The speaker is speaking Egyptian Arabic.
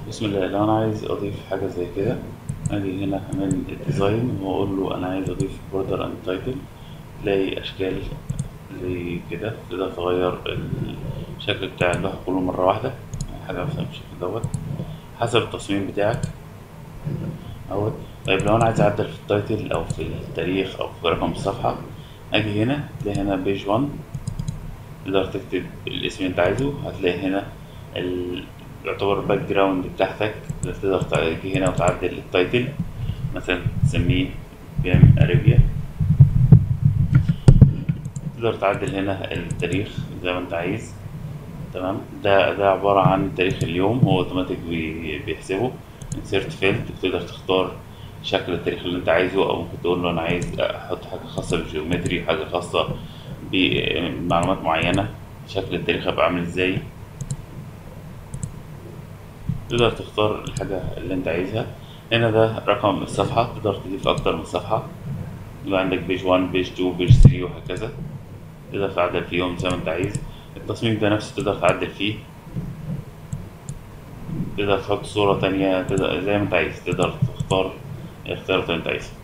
بسم الله لو انا عايز اضيف حاجه زي كده اجي هنا من الديزاين واقول له انا عايز اضيف بوردر اند تايتل تلاقي اشكال زي كده تقدر تغير الشكل بتاع اللوحه كله مره واحده حاجه مثلا بالشكل دوت حسب التصميم بتاعك اهوت طيب لو انا عايز اعدل في التايتل او في التاريخ او في رقم الصفحه اجي هنا تلاقي هنا بيج 1 تقدر تكتب الاسم اللي انت عايزه هتلاقي هنا ال... يعتبر الباك جراوند بتاعتك تقدر تيجي هنا وتعدل التايتل مثلا تسميه بيم اريبيا تقدر تعدل هنا التاريخ زي ما انت عايز تمام ده ده عبارة عن تاريخ اليوم هو اوتوماتيك بي- بيحسبه insert field تقدر تختار شكل التاريخ اللي انت عايزه او ممكن تقول له انا عايز احط حاجة خاصة بالجيومتري حاجة خاصة بمعلومات معينة شكل التاريخ هيبقى عامل ازاي تقدر تختار الحاجة اللي انت عايزها هنا ده رقم الصفحة تقدر تضيف أكتر من صفحة يبقى عندك بيج 1 بيج 2 بيج 3 وهكذا تقدر تعدل فيهم زي ما انت عايز التصميم ده نفسه تقدر تعدل فيه تقدر تحط صورة تانية تقدر زي ما انت عايز تقدر تختار الاختيارات اللي انت عايزها